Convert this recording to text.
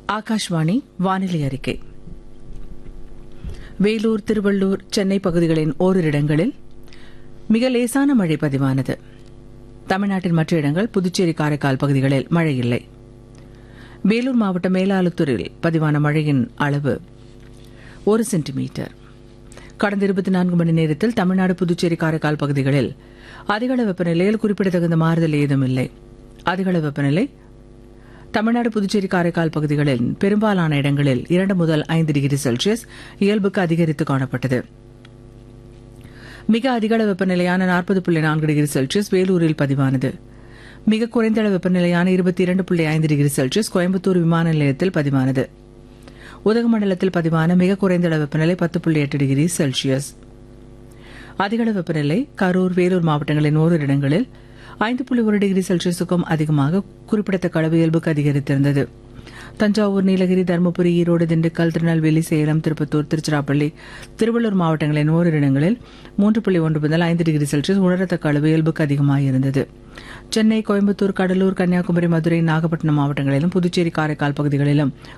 ஆகாஷ்வாணி வானிலை அறிக்கை வேலூர் திருவள்ளூர் சென்னை பகுதிகளின் ஓரிரு இடங்களில் மிக லேசான மழை பதிவானது தமிழ்நாட்டின் மற்ற இடங்கள் புதுச்சேரி காரைக்கால் பகுதிகளில் மழை இல்லை வேலூர் மாவட்டம் மேலாளுத்தூரில் பதிவான மழையின் அளவு ஒரு சென்டிமீட்டர் கடந்த இருபத்தி நான்கு மணி நேரத்தில் தமிழ்நாடு புதுச்சேரி காரைக்கால் பகுதிகளில் அதிகள வெப்பநிலையில் குறிப்பிடத்தகுந்த மாறுதல் ஏதும் இல்லை அதிகள வெப்பநிலை தமிழ்நாடு புதுச்சேரி காரைக்கால் பகுதிகளில் பெரும்பாலான இடங்களில் இரண்டு முதல் ஐந்து டிகிரி செல்சியஸ் இயல்புக்கு அதிகரித்து காணப்பட்டது மிக அதிகள வெப்பநிலையான நாற்பது புள்ளி நான்கு டிகிரி செல்சியஸ் வேலூரில் பதிவானது மிக குறைந்த அளவு வெப்பநிலையான இருபத்தி இரண்டு புள்ளி ஐந்து டிகிரி செல்சியஸ் கோயம்புத்தூர் விமான நிலையத்தில் பதிவானது உதகமண்டலத்தில் பதிவான மிக குறைந்த அளவு வெப்பநிலை பத்து புள்ளி எட்டு டிகிரி செல்சியஸ் அதிகளவு வெப்பநிலை கரூர் வேலூர் மாவட்டங்களின் ஓரிரு இடங்களில் ஐந்து புள்ளி ஒரு டிகிரி செல்சியஸுக்கும் அதிகமாக குறிப்பிடத்தக்க அளவு இயல்புக்கு அதிகரித்திருந்தது தஞ்சாவூர் நீலகிரி தருமபுரி ஈரோடு திண்டுக்கல் திருநெல்வேலி சேலம் திருப்பத்தூர் திருச்சிராப்பள்ளி திருவள்ளூர் மாவட்டங்களின் ஓரிரு இடங்களில் மூன்று புள்ளி ஒன்று முதல் ஐந்து டிகிரி செல்சியஸ் உணரத்தக்க அளவு இயல்புக்கு அதிகமாக இருந்தது சென்னை கோயம்புத்தூர் கடலூர் கன்னியாகுமரி மதுரை நாகப்பட்டினம் மாவட்டங்களிலும் புதுச்சேரி காரைக்கால் பகுதிகளிலும்